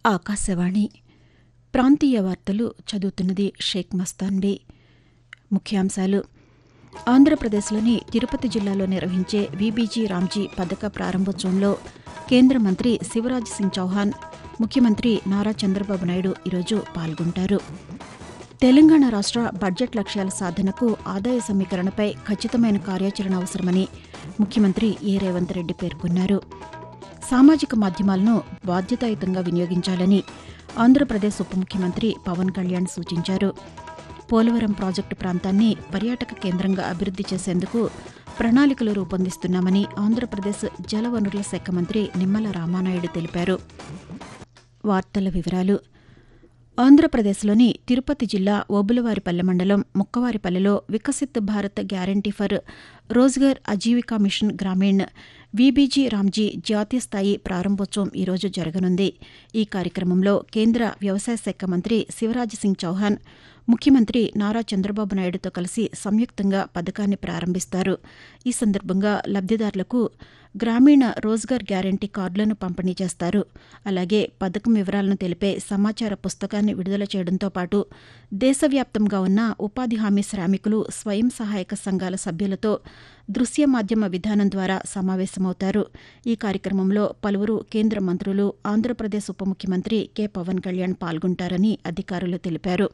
ఆకాశవాణి ప్రాంతీయ వార్తలు చదువుతున్నది షేక్ మస్తాన్బీ ముఖ్యాంశాలు ఆంధ్రప్రదేశ్లోని తిరుపతి జిల్లాలో నిర్వహించే వీబీజీ రామ్జీ పథక ప్రారంభోత్సవంలో కేంద్ర మంత్రి శివరాజ్ సింగ్ చౌహాన్ ముఖ్యమంత్రి నారా చంద్రబాబు నాయుడు ఈరోజు పాల్గొంటారు తెలంగాణ రాష్ట్ర బడ్జెట్ లక్ష్యాల సాధనకు ఆదాయ సమీకరణపై ఖచ్చితమైన కార్యాచరణ అవసరమని ముఖ్యమంత్రి ఏ రేవంత్ రెడ్డి పేర్కొన్నారు సామాజిక మాధ్యమాలను బాధ్యతాయుతంగా వినియోగించాలని ఆంధ్రప్రదేశ్ ఉప ముఖ్యమంత్రి పవన్ కళ్యాణ్ సూచించారు పోలవరం ప్రాజెక్టు ప్రాంతాన్ని పర్యాటక కేంద్రంగా అభివృద్ది చేసేందుకు ప్రణాళికలు రూపొందిస్తున్నామని ఆంధ్రప్రదేశ్ జలవనరుల శాఖ మంత్రి నిమ్మల రామానాయుడు తెలిపారు వార్తల వివరాలు ఆంధ్రప్రదేశ్లోని తిరుపతి జిల్లా ఓబులవారిపల్లె మండలం ముక్కవారిపల్లెలో Viksit Bharat guarantee for Rozgar Ajeevika mission Grameen VBG Ramji జాతీయ స్థాయి ప్రారంభోత్సవం ఈరోజు జరగనుంది ఈ కార్యక్రమంలో కేంద్ర వ్యవసాయ శాఖ మంత్రి శివరాజ్ సింగ్ చౌహాన్ ముఖ్యమంత్రి నారా చంద్రబాబు నాయుడుతో కలిసి సంయుక్తంగా పథకాన్ని ప్రారంభిస్తారు ఈ సందర్భంగా లబ్దిదారులకు గ్రామీణ రోజ్గార్ గ్యారంటీ కార్డులను పంపిణీ చేస్తారు అలాగే పథకం వివరాలను తెలిపే సమాచార పుస్తకాన్ని విడుదల చేయడంతో పాటు దేశవ్యాప్తంగా ఉన్న ఉపాధి హామీ శ్రామికులు స్వయం సహాయక సంఘాల సభ్యులతో దృశ్య మాధ్యమ విధానం ద్వారా సమావేశమవుతారు ఈ కార్యక్రమంలో పలువురు కేంద్ర మంత్రులు ఆంధ్రప్రదేశ్ ఉప ముఖ్యమంత్రి కె పవన్ కళ్యాణ్ పాల్గొంటారని అధికారులు తెలిపారు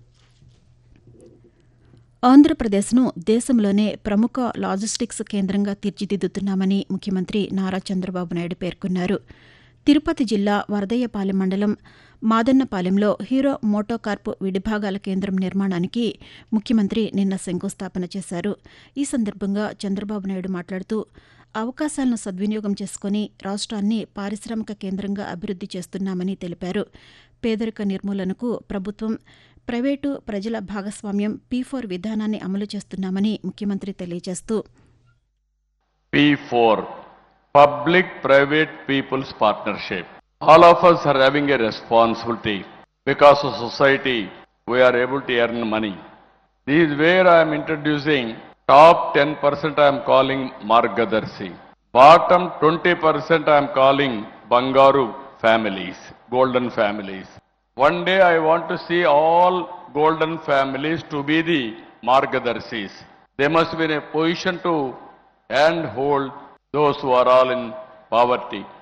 ఆంధ్రప్రదేశ్ను దేశంలోనే ప్రముఖ లాజిస్టిక్స్ కేంద్రంగా తీర్చిదిద్దుతున్నామని ముఖ్యమంత్రి నారా చంద్రబాబు నాయుడు పేర్కొన్నారు తిరుపతి జిల్లా వరదయ్యపాలెం మండలం మాదన్నపాలెంలో హీరో మోటోకార్ప్ విడిభాగాల కేంద్రం నిర్మాణానికి ముఖ్యమంత్రి నిన్న శంకుస్థాపన చేశారు ఈ సందర్భంగా చంద్రబాబు నాయుడు మాట్లాడుతూ అవకాశాలను సద్వినియోగం చేసుకుని రాష్ట్రాన్ని పారిశ్రామిక కేంద్రంగా అభివృద్ది చేస్తున్నామని తెలిపారు పేదరిక నిర్మూలనకు ప్రభుత్వం ప్రైవేటు ప్రజల భాగస్వామ్యం పీ ఫోర్ విధానాన్ని అమలు చేస్తున్నామని ముఖ్యమంత్రి తెలియజేస్తూ P4, Public Private People's Partnership. All of us are having a responsibility because of society we are able to earn money. This is where I am introducing top 10% I am calling Margadarsi. Bottom 20% I am calling Bangaru families, golden families. One day I want to see all golden families to be the Margadarsis. They must be in a position to and hold those who are all in poverty.